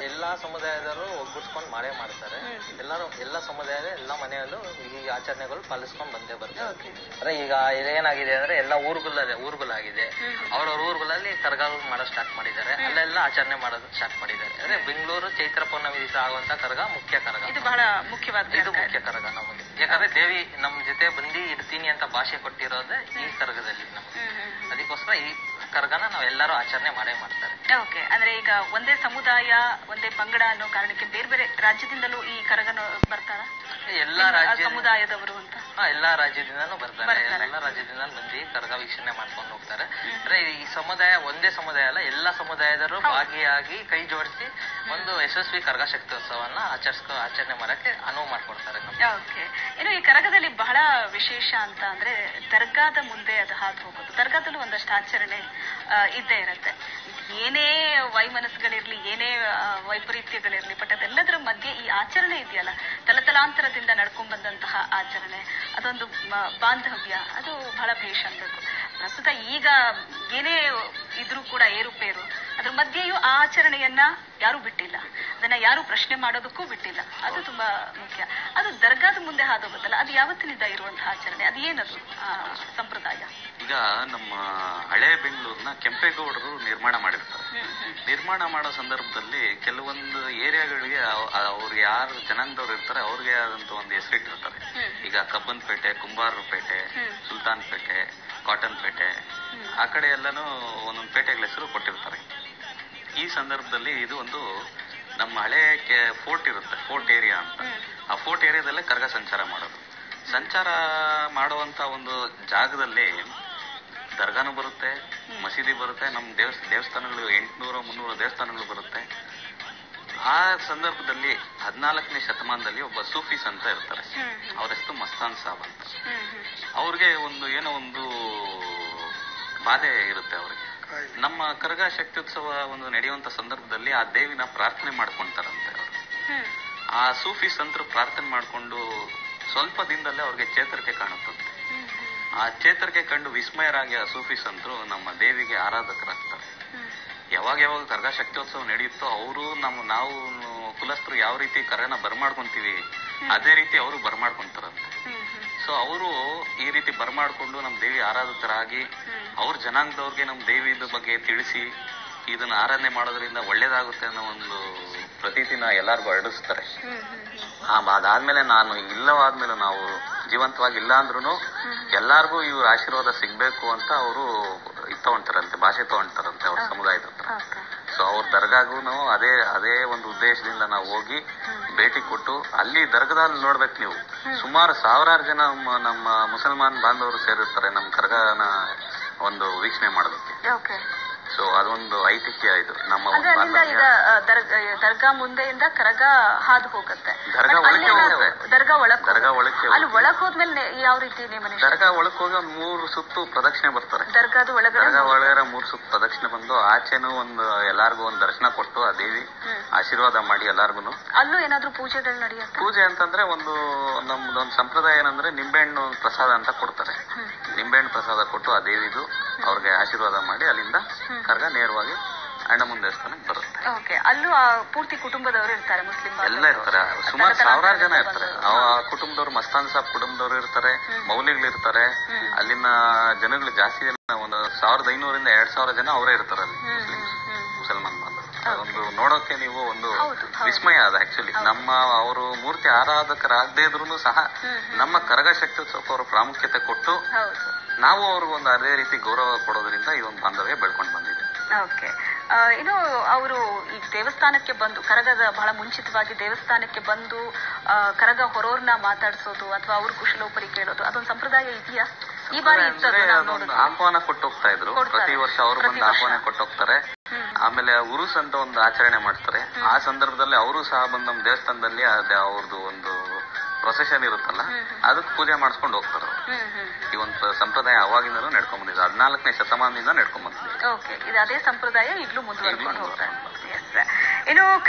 ಎಲ್ಲಾ ಸಮುದಾಯದವರು ಒಗ್ಗೂಡ್ಸ್ಕೊಂಡು ಮಾಡೇ ಮಾಡ್ತಾರೆ ಎಲ್ಲರೂ ಎಲ್ಲ ಸಮುದಾಯದ ಎಲ್ಲ ಮನೆಯಲ್ಲೂ ಈ ಆಚರಣೆಗಳು ಪಾಲಿಸ್ಕೊಂಡು ಬಂದೇ ಬರ್ತಾರೆ ಓಕೆ ಅಂದ್ರೆ ಈಗ ಇದೇನಾಗಿದೆ ಅಂದ್ರೆ ಎಲ್ಲ ಊರುಗಳಲ್ಲೇ ಊರುಗಳಾಗಿದೆ ಅವ್ರವ್ರ ಊರುಗಳಲ್ಲಿ ಕರಗಗಳು ಮಾಡೋ ಸ್ಟಾರ್ಟ್ ಮಾಡಿದ್ದಾರೆ ಅಲ್ಲೆಲ್ಲ ಆಚರಣೆ ಮಾಡೋದು ಸ್ಟಾರ್ಟ್ ಮಾಡಿದ್ದಾರೆ ಅಂದ್ರೆ ಬೆಂಗಳೂರು ಚೈತ್ರ ಪೌರ್ಣಮಿ ದಿವಸ ಆಗುವಂತ ಕರಗ ಮುಖ್ಯ ಕರಗ ಇದು ಬಹಳ ಮುಖ್ಯವಾದ ಇದು ಮುಖ್ಯ ಕರಗ ನಮಗೆ ಯಾಕಂದ್ರೆ ದೇವಿ ನಮ್ ಜೊತೆ ಬಂದು ಇರ್ತೀನಿ ಅಂತ ಭಾಷೆ ಕೊಟ್ಟಿರೋದೇ ಈ ಕರಗದಲ್ಲಿ ನಮಗೆ ಅದಕ್ಕೋಸ್ಕರ ಈ ಕರಗನ ನಾವೆಲ್ಲರೂ ಆಚರಣೆ ಮಾಡೇ ಮಾಡ್ತಾರೆ ಓಕೆ ಅಂದ್ರೆ ಈಗ ಒಂದೇ ಸಮುದಾಯ ಒಂದೇ ಪಂಗಡ ಅನ್ನೋ ಕಾರಣಕ್ಕೆ ಬೇರೆ ಬೇರೆ ರಾಜ್ಯದಿಂದಲೂ ಈ ಕರಗನ ಬರ್ತಾರ ಎಲ್ಲಾ ರಾಜ್ಯ ಸಮುದಾಯದವರು ಅಂತ ಹಾ, ಎಲ್ಲಾ ರಾಜ್ಯದಿಂದನೂ ಬರ್ತಾರೆ ಬರ್ತಾರೆ. ಎಲ್ಲಾ ರಾಜ್ಯದಿಂದ ಬಂದು ಕರಗ ವೀಕ್ಷಣೆ ಮಾಡ್ಕೊಂಡು ಹೋಗ್ತಾರೆ ಅಂದ್ರೆ ಈ ಸಮುದಾಯ ಒಂದೇ ಸಮುದಾಯ ಅಲ್ಲ ಎಲ್ಲಾ ಸಮುದಾಯದರು ಭಾಗಿಯಾಗಿ ಕೈ ಜೋಡಿಸಿ ಒಂದು ಯಶಸ್ವಿ ಕರಗ ಶಕ್ತಿಯೋತ್ಸವನ್ನ ಆಚರಿಸ್ಕೊ ಆಚರಣೆ ಮಾಡಕ್ಕೆ ಅನುವು ಮಾಡ್ಕೊಡ್ತಾರೆ ನಮ್ಗೆ ಓಕೆ ಇನ್ನು ಈ ಕರಗದಲ್ಲಿ ಬಹಳ ವಿಶೇಷ ಅಂತ ಅಂದ್ರೆ ದರ್ಗಾದ ಮುಂದೆ ಅದು ಹಾದು ಹೋಗೋದು ದರ್ಗಾದಲ್ಲೂ ಒಂದಷ್ಟು ಆಚರಣೆ ಆ, ಇದ್ದೇ ಇರುತ್ತೆ ಏನೇ ವೈಮನಸ್ಸುಗಳಿರ್ಲಿ ಏನೇ ಆ, ವೈಪರೀತ್ಯಗಳಿರ್ಲಿ ಬಟ್ ಅದೆಲ್ಲದರ ಮಧ್ಯೆ ಈ ಆಚರಣೆ ಇದೆಯಲ್ಲ ತಲತಲಾಂತರದಿಂದ ನಡ್ಕೊಂಡ್ ಬಂದಂತಹ ಆಚರಣೆ ಅದೊಂದು ಮ- ಬಾಂಧವ್ಯ ಅದು ಬಹಳ ಭೇಷ್ ಅನ್ಬೇಕು ಪ್ರಸ್ತುತ ಈಗ ಏನೇ ಇದ್ರೂ ಕೂಡ ಏರುಪೇರು ಅದ್ರ ಮಧ್ಯೆಯೂ ಆ ಆಚರಣೆಯನ್ನ ಯಾರು ಬಿಟ್ಟಿಲ್ಲ ಅದನ್ನ ಯಾರು ಪ್ರಶ್ನೆ ಮಾಡೋದಕ್ಕೂ ಬಿಟ್ಟಿಲ್ಲ ಅದು ತುಂಬಾ ಮುಖ್ಯ ಅದು ದರ್ಗಾದ ಮುಂದೆ ಹಾದೋಗುತ್ತಲ್ಲ ಅದು ಯಾವತ್ತಿನಿಂದ ಇರುವಂತಹ ಆಚರಣೆ ಅದು ಏನದು ಆ ಸಂಪ್ರದಾಯ ಈಗ ನಮ್ಮ ಹಳೆ ಬೆಂಗಳೂರಿನ ಕೆಂಪೇಗೌಡರು ನಿರ್ಮಾಣ ಮಾಡಿರ್ತಾರೆ ಹ್ಮ್, ಹ್ಮ್, ನಿರ್ಮಾಣ ಮಾಡೋ ಸಂದರ್ಭದಲ್ಲಿ ಕೆಲವೊಂದು ಏರಿಯಾಗಳಿಗೆ ಅವ್- ಅವ್ರಿಗೆ ಯಾರು ಜನಾಂಗದವ್ರು ಇರ್ತಾರೆ ಅವ್ರಿಗೆ ಆದಂತ ಒಂದು ಹೆಸರಿಟ್ಟಿರ್ತಾರೆ ಹ್ಮ್. ಈಗ ಕಬ್ಬನ್ಪೇಟೆ ಕುಂಬಾರಪೇಟೆ ಹ್ಮ್. ಸುಲ್ತಾನ್ ಪೇಟೆ ಕಾಟನ್ ಪೇಟೆ ಆ ಕಡೆ ಎಲ್ಲಾನು ಒಂದೊಂದು ಪೇಟೆಗಳ ಹೆಸರು ಕೊಟ್ಟಿರ್ತಾರೆ ಈ ಸಂದರ್ಭದಲ್ಲಿ ಇದು ಒಂದು ನಮ್ಮ ಹಳೆ ಫೋರ್ಟ್ ಇರುತ್ತೆ ಫೋರ್ಟ್ ಏರಿಯಾ ಅಂತ ಆ ಫೋರ್ಟ್ ಏರಿಯಾದಲ್ಲೇ ಕರಗ ಸಂಚಾರ ಮಾಡೋದು ಸಂಚಾರ ಮಾಡುವಂತ ಒಂದು ಜಾಗದಲ್ಲಿ ದರ್ಗಾನು ಬರುತ್ತೆ ಮಸೀದಿ ಬರುತ್ತೆ ನಮ್ಮ ದೇವಸ್ ದೇವಸ್ಥಾನಗಳು ಎಂಟುನೂರ ಮುನ್ನೂರು ದೇವಸ್ಥಾನಗಳು ಬರುತ್ತೆ ಆ ಸಂದರ್ಭದಲ್ಲಿ ಹದಿನಾಲ್ಕನೇ ಶತಮಾನದಲ್ಲಿ ಒಬ್ಬ ಸೂಫೀಸ್ ಅಂತ ಇರ್ತಾರೆ ಹ್ಮ್, ಅವ್ರ ಹೆಸರು ಮಸ್ತಾನ್ ಸಾಬ್ ಅಂತ ಹ್ಮ್, ಹ್ಮ್. ಅವ್ರಿಗೆ ಒಂದು ಏನೋ ಒಂದು ಬಾಧೆ ಇರುತ್ತೆ ಅವ್ರಿಗೆ ನಮ್ಮ ಕರಗ ಶಕ್ತ್ಯೋತ್ಸವ ಒಂದು ನಡೆಯುವಂತ ಸಂದರ್ಭದಲ್ಲಿ ಆ ದೇವಿನ ಪ್ರಾರ್ಥನೆ ಮಾಡ್ಕೊಂತಾರಂತೆ ಅವರು ಹ್ಮ್, ಆ ಸೂಫಿ ಸಂತರು ಪ್ರಾರ್ಥನೆ ಮಾಡ್ಕೊಂಡು ಸ್ವಲ್ಪ ದಿನದಲ್ಲೇ ಅವ್ರಿಗೆ ಚೇತರಿಕೆ ಕಾಣುತ್ತಂತೆ ಹ್ಮ್, ಆ ಚೇತರಿಕೆ ಕಂಡು ವಿಸ್ಮಯರಾಗಿ ಆ ಸೂಫಿ ಸಂತರು ನಮ್ಮ ದೇವಿಗೆ ಆರಾಧಕರಾಗ್ತಾರೆ ಹ್ಮ್, ಯಾವಾಗ ಯಾವಾಗ ಕರಗ ಶಕ್ತ್ಯೋತ್ಸವ ನಡೆಯುತ್ತೋ ಅವರು ನಮ್ಮ ನಾವು ಕುಲಸ್ಥರು ಯಾವ ರೀತಿ ಕರಗನ ಬರ್ಮಾಡ್ಕೊಂತೀವಿ ಅದೇ ರೀತಿ ಅವರು ಬರ್ಮಾಡ್ಕೊಂತಾರಂತೆ ಹ್ಮ್, ಹ್ಮ್, ಸೊ ಅವರು ಈ ರೀತಿ ಬರ್ಮಾಡ್ಕೊಂಡು ನಮ್ಮ ದೇವಿ ಆರಾಧಕರಾಗಿ ಅವ್ರ ಜನಾಂಗದವ್ರಿಗೆ ನಮ್ಮ ದೇವಿದ ಬಗ್ಗೆ ತಿಳಿಸಿ ಇದನ್ನ ಆರಾಧನೆ ಮಾಡೋದ್ರಿಂದ ಒಳ್ಳೇದಾಗುತ್ತೆ ಅನ್ನೋ ಒಂದು ಪ್ರತೀತಿನ ಎಲ್ಲಾರ್ಗು ಹರಡಿಸ್ತಾರೆ ಹ್ಮ್, ಹ್ಮ್, ಹ್ಮ್. ಆ ಅದಾದ್ಮೇಲೆ ನಾನು ಇಲ್ಲವಾದ್ಮೇಲೆ ನಾವು ಜೀವಂತವಾಗಿ ಇಲ್ಲ ಅಂದ್ರೂ ಎಲ್ಲಾರ್ಗೂ ಇವ್ರ ಆಶೀರ್ವಾದ ಸಿಗ್ಬೇಕು ಅಂತ ಅವರು ಇದು ತಗೊಂತಾರಂತೆ ಭಾಷೆ ತಗೊಂತಾರಂತೆ ಅವ್ರ ಸಮುದಾಯದ ಹತ್ರ ಓಕೆ. ಸೊ ಅವ್ರ ದರ್ಗಾಗೂ ಅದೇ ಅದೇ ಒಂದು ಉದ್ದೇಶದಿಂದ ನಾವು ಹೋಗಿ ಭೇಟಿ ಕೊಟ್ಟು ಅಲ್ಲಿ ದರ್ಗದಲ್ಲಿ ನೋಡ್ಬೇಕು ನೀವು ಸುಮಾರು ಸಾವಿರಾರು ಜನ ನಮ್ಮ ನಮ್ಮ ಮುಸಲ್ಮಾನ್ ಬಾಂಧವರು ಸೇರಿರ್ತಾರೆ ನಮ್ಮ ಕರ್ಗನ ಒಂದು ವೀಕ್ಷಣೆ ಮಾಡೋದಕ್ಕೆ ಓಕೆ ಸೊ ಅದೊಂದು ಐತಿಹ್ಯ ಇದು ನಮ್ಮ ಅಂದ್ರೆ ಒಂದು ಅಲ್ಲಿಂದ ಈಗ ಬಾಂಧವ್ಯ ಆ, ದರ್ಗಾ ದರ್ಗಾ ಮುಂದೆಯಿಂದ ಕರಗ ಹಾದು ಹೋಗುತ್ತೆ ದರ್ಗಾ But ಒಳಕ್ಕೆ ಅಲ್ಲೇನಾದ್ರು- ಹೋಗುತ್ತೆ. ದರ್ಗಾ ಒಳಕ್ ದರ್ಗಾ ಒಳಕ್ಕೆ ಅಲ್ಲಿ ಒಳಗ್ ಹೋದ್ಮೇಲೆ ನೆ- ಯಾವ ರೀತಿ ನೇಮನೆ ದರ್ಗಾ ಒಳಕ್ ಹೋಗಿ ಒಂದ್ ಮೂರು ಸುತ್ತು ಪ್ರದಕ್ಷಿಣೆ ಬರ್ತಾರೆ ದರ್ಗಾದ ಒಳಗಡೆ ದರ್ಗಾ ಒಳಗಡೆ ಮೂರು ಸುತ್ತು ಪ್ರದಕ್ಷಿಣೆ ಬಂದು ಆಚೆನೂ ಒಂದು ಎಲ್ಲಾರ್ಗು ಒಂದು ದರ್ಶನ ಕೊಟ್ಟು ಆ ದೇವಿ ಹ್ಮ್. ಆಶೀರ್ವಾದ ಮಾಡಿ ಎಲ್ಲಾರ್ಗುನು ಅಲ್ಲೂ ಏನಾದ್ರೂ ಪೂಜೆಗಳು ನಡೆಯುತ್ತೆ ಪೂಜೆ ಅಂತಂದ್ರೆ ಒಂದು ನಮ್ದೊಂದು ಸಂಪ್ರದಾಯ ಏನಂದ್ರೆ ನಿಂಬೆಹಣ್ಣು ಪ್ರಸಾದ ಅಂತ ಕೊಡ್ತಾರೆ ನಿಂಬೆಹಣ್ಣು ಪ್ರಸಾದ ಕೊಟ್ಟು ಆ ದೇವಿದು ಅವ್ರಿಗೆ ಆಶೀರ್ವಾದ ಮಾಡಿ ಅಲ್ಲಿಂದ ಕರ್ಗ ನೇರವಾಗಿ ಅಣ್ಣಮುನ್ ದೇವಸ್ಥಾನಕ್ಕೆ ಬರುತ್ತೆ ಓಕೆ ಅಲ್ಲೂ ಆ ಪೂರ್ತಿ ಕುಟುಂಬದವರು ಇರ್ತಾರೆ ಮುಸ್ಲಿಂ ಎಲ್ಲ ಇರ್ತಾರೆ ಸುಮಾರು ಸಾವಿರಾರು ಜನ ಇರ್ತಾರೆ ಆ ಕುಟುಂಬದವ್ರು ಮಸ್ತಾನ್ ಸಾಬ್ ಕುಟುಂಬದವ್ರು ಇರ್ತಾರೆ ಮೌಲಿಗಳು ಇರ್ತಾರೆ ಅಲ್ಲಿನ ಜನಗಳು ಜಾಸ್ತಿ ಜನ ಒಂದು ಸಾವಿರದ ಐನೂರಿಂದ ಎರಡ್ ಸಾವಿರ ಜನ ಅವರೇ ಇರ್ತಾರೆ ಅಲ್ಲಿ ಮುಸ್ಲಿಮ್ಸ್ ಮುಸಲ್ಮಾನ್ ಬಾಂಧವರು ಅದೊಂದು ನೋಡೋಕೆ ನೀವು ಒಂದು ಹೌದು, ಹೌದು. ವಿಸ್ಮಯ ಅದ ಆಕ್ಚುಲಿ ನಮ್ಮ ಅವರು ಮೂರ್ತಿ ಆರಾಧಕರಾಗದೇ ಇದ್ರು ಸಹ ನಮ್ಮ ಕರಗ ಶಕ್ತ್ಯೋತ್ಸವಕ್ಕೆ ಅವರು ಪ್ರಾಮುಖ್ಯತೆ ಕೊಟ್ಟು ಹೌದು ನಾವು ಅವ್ರಿಗೆ ಒಂದು ಅದೇ ರೀತಿ ಗೌರವ ಕೊಡೋದ್ರಿಂದ ಇದೊಂದು ಬಾಂಧವ್ಯ ಬೆಳ್ಕೊಂಡು ಬಂದಿದೆ ಓಕೆ ಇನ್ನು ಅವರು ಈ ದೇವಸ್ಥಾನಕ್ಕೆ ಬಂದು ಕರಗದ ಬಹಳ ಮುಂಚಿತವಾಗಿ ದೇವಸ್ಥಾನಕ್ಕೆ ಬಂದು ಆ, ಕರಗ ಹೊರೋರ್ನ ಮಾತಾಡಿಸೋದು ಅಥವಾ ಅವ್ರ ಕುಶಲೋಪರಿ ಕೇಳೋದು ಅದೊಂದು ಸಂಪ್ರದಾಯ ಇದೆಯಾ ಈ ಬಾರಿ ಇತ್ತು ಅಂದ್ರೆ ಅದು ನಾವು ಅದೊಂದು ನೋಡಿದ್ವಿ. ಆಹ್ವಾನ ಕೊಟ್ಟು ಹೋಗ್ತಾ ಇದ್ರು ಕೊಡ್ತಾರೆ. ಪ್ರತಿ ವರ್ಷ ಅವರು ಪ್ರತಿ ಬಂದು ವರ್ಷ. ಆಹ್ವಾನ ಕೊಟ್ಟು ಹೋಗ್ತಾರೆ ಆಮೇಲೆ ಉರುಸ್ ಅಂತ ಒಂದು ಆಚರಣೆ ಮಾಡ್ತಾರೆ ಆ ಸಂದರ್ಭದಲ್ಲಿ ಅವರು ಸಹ ಬಂದು ನಮ್ಮ ದೇವಸ್ಥಾನದಲ್ಲಿ ಅದೇ ಅವ್ರದ್ದು ಒಂದು ಪ್ರೊಸೆಷನ್ ಇರುತ್ತಲ್ಲ ಅದಕ್ಕೆ ಪೂಜೆ ಮಾಡಿಸ್ಕೊಂಡು ಹೋಗ್ತಾರೆ ಅವ್ರು. ಹ್ಮ್ ಹ್ಮ್ ಈ ಒಂದು ಸಂಪ್ರದಾಯ ಅವಾಗಿಂದಲೂ ನಡ್ಕೊಂಡ್ ಬಂದಿದೆ ಹದಿನಾಲ್ಕನೇ ಶತಮಾನದಿಂದ ನಡ್ಕೊಂಡ್ ಬಂದಿದೆ ಓಕೆ ಇದು ಅದೇ ಸಂಪ್ರದಾಯ ಈಗಲೂ ಮುಂದುವರ್ಕೊಂಡು ಹೋಗ್ತಾ ಇದೆ Yes. ಇನ್ನು